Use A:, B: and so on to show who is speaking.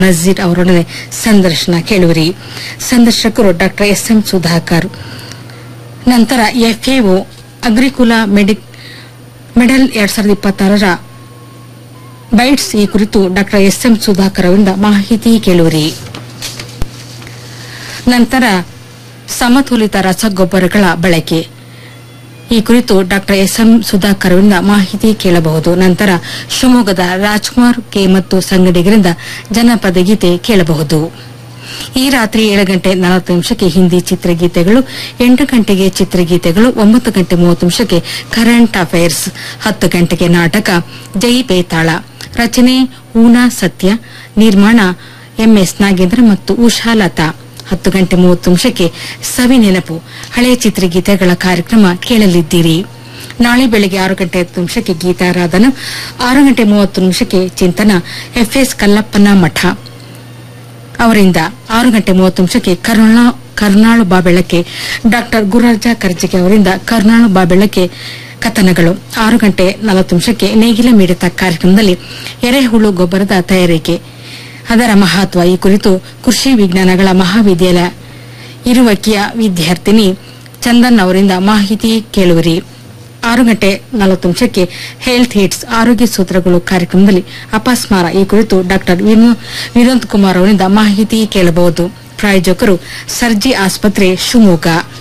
A: ನಜೀರ್ ಅವರೊಡನೆ ಸಂದರ್ಶನ ಕೇಳುವಿರಿ ಸಂದರ್ಶಕರು ಡಾಕ್ಟರ್ ಎಸ್ ಎಂ ಸುಧಾಕರ್ ನಂತರ ಎಫ್ಎಒ ಅಗ್ರಿಕುಲಾ ಮೆಡಿಕ್ ಮೆಡಲ್ ಎರಡ್ ಸಾವಿರದ ಇಪ್ಪತ್ತಾರರ ಬೈಟ್ಸ್ ಈ ಕುರಿತು ಡಾಕ್ಟರ್ ಎಸ್ ಎಂ ಸುಧಾಕರ್ ಅವರಿಂದ ಮಾಹಿತಿ ಕೇಳುವಿರಿ ನಂತರ ಸಮತೋಲಿತ ರಸಗೊಬ್ಬರಗಳ ಬಳಕೆ ಈ ಕುರಿತು ಡಾಕ್ಟರ್ ಎಸ್ ಎಂ ಸುಧಾಕರ್ ಅವರಿಂದ ಮಾಹಿತಿ ಕೇಳಬಹುದು ನಂತರ ಶಿವಮೊಗ್ಗದ ರಾಜ್ಕುಮಾರ್ ಕೆ ಮತ್ತು ಸಂಗಡಿಗರಿಂದ ಜನಪದ ಗೀತೆ ಕೇಳಬಹುದು ಈ ರಾತ್ರಿ ಏಳು ಗಂಟೆ ನಲವತ್ತು ನಿಮಿಷಕ್ಕೆ ಹಿಂದಿ ಚಿತ್ರಗೀತೆಗಳು ಎಂಟು ಗಂಟೆಗೆ ಚಿತ್ರಗೀತೆಗಳು ಒಂಬತ್ತು ಗಂಟೆ ಮೂವತ್ತು ನಿಮಿಷಕ್ಕೆ ಕರೆಂಟ್ ಅಫೈರ್ಸ್ ಹತ್ತು ಗಂಟೆಗೆ ನಾಟಕ ಜೈ ಬೇತಾಳ ರಚನೆ ಊನಾ ಸತ್ಯ ನಿರ್ಮಾಣ ಎಂಎಸ್ ನಾಗೇಂದ್ರ ಮತ್ತು ಉಷಾ ಲತಾ ಹತ್ತು ಗಂಟೆ ಮೂವತ್ತು ನಿಮಿಷಕ್ಕೆ ಸವಿ ನೆನಪು ಹಳೆಯ ಚಿತ್ರಗೀತೆಗಳ ಕಾರ್ಯಕ್ರಮ ಕೇಳಲಿದ್ದೀರಿ ನಾಳೆ ಬೆಳಗ್ಗೆ ಆರು ಗಂಟೆ ಹತ್ತು ನಿಮಿಷಕ್ಕೆ ಗೀತಾರಾಧನ ಆರು ಗಂಟೆ ಮೂವತ್ತು ನಿಮಿಷಕ್ಕೆ ಚಿಂತನ ಎಫ್ಎಸ್ ಕಲ್ಲಪ್ಪನ ಮಠ ಅವರಿಂದ ಆರು ಗಂಟೆ ಮೂವತ್ತು ನಿಮಿಷಕ್ಕೆ ಕರುಣಾ ಕರ್ನಾಳು ಬಾಬೆಳಕ್ಕೆ ಡಾಕ್ಟರ್ ಗುರುರಾಜ ಕರ್ಜಿಗೆ ಅವರಿಂದ ಕರ್ನಾಳು ಬಾಬೆಳಕ್ಕೆ ಕಥನಗಳು ಆರು ಗಂಟೆ ನಲವತ್ತು ನಿಮಿಷಕ್ಕೆ ನೇಗಿಲ ಮಿಡಿತ ಕಾರ್ಯಕ್ರಮದಲ್ಲಿ ಎರೆಹುಳು ಗೊಬ್ಬರದ ತಯಾರಿಕೆ ಅದರ ಮಹತ್ವ ಈ ಕುರಿತು ಕೃಷಿ ವಿಜ್ಞಾನಗಳ ಮಹಾವಿದ್ಯಾಲಯ ಇರುವಕ್ಕಿಯ ವಿದ್ಯಾರ್ಥಿನಿ ಚಂದನ್ ಅವರಿಂದ ಮಾಹಿತಿ ಕೇಳುವಿರಿ ಆರು ಗಂಟೆ ನಲವತ್ತು ನಿಮಿಷಕ್ಕೆ ಹೆಲ್ತ್ ಹಿಟ್ಸ್ ಆರೋಗ್ಯ ಸೂತ್ರಗಳು ಕಾರ್ಯಕ್ರಮದಲ್ಲಿ ಅಪಸ್ಮಾರ ಈ ಕುರಿತು ಡಾಕ್ಟರ್ ವಿನೋದ್ ಕುಮಾರ್ ಅವರಿಂದ ಮಾಹಿತಿ ಕೇಳಬಹುದು ಪ್ರಾಯೋಜಕರು ಸರ್ಜಿ ಆಸ್ಪತ್ರೆ ಶಿವಮೊಗ್ಗ